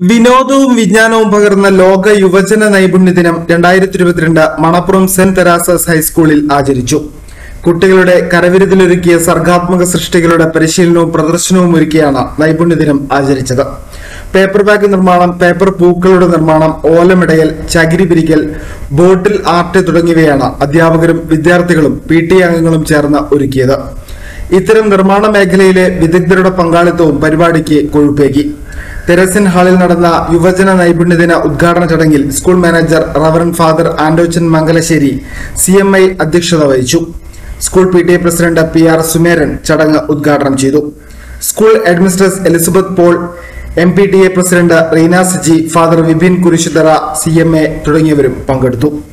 വിനോദവും വിജ്ഞാനവും പകർന്ന ലോക യുവജന നൈപുണ്യ ദിനം രണ്ടായിരത്തി ഇരുപത്തിരണ്ട് മണപ്പുറം സെന്റ് തെരാസസ് ഹൈസ്കൂളിൽ ആചരിച്ചു കുട്ടികളുടെ കരവിരുതിലൊരുക്കിയ സർഗാത്മക സൃഷ്ടികളുടെ പരിശീലനവും പ്രദർശനവും ഒരുക്കിയാണ് നൈപുണ്യ ദിനം ആചരിച്ചത് പേപ്പർ ബാഗ് നിർമ്മാണം പേപ്പർ പൂക്കളുടെ നിർമ്മാണം ഓലമിടയൽ ചകിരി പിരിക്കൽ ബോട്ടിൽ ആർട്ട് തുടങ്ങിയവയാണ് അധ്യാപകരും വിദ്യാർത്ഥികളും പി ടി അംഗങ്ങളും ചേർന്ന് ഒരുക്കിയത് ഇത്തരം നിർമ്മാണ മേഖലയിലെ വിദഗ്ധരുടെ പങ്കാളിത്തവും പരിപാടിക്ക് കൊഴുപ്പേകി തെരസിൻ ഹാളിൽ നടന്ന യുവജന നൈപുണ്യദിന ഉദ്ഘാടന ചടങ്ങിൽ school manager reverend father Andochan Mangalassery C M I അധ്യക്ഷത വഹിച്ചു school P T A president P R Sumeran ചടങ്ങ് ഉദ്ഘാടനം ചെയ്തു school administrator Elizabeth Paul M P T A president Reena Saji father Vipin Kurisuthara C M A തുടങ്ങിയവരും പങ്കെടുത്തു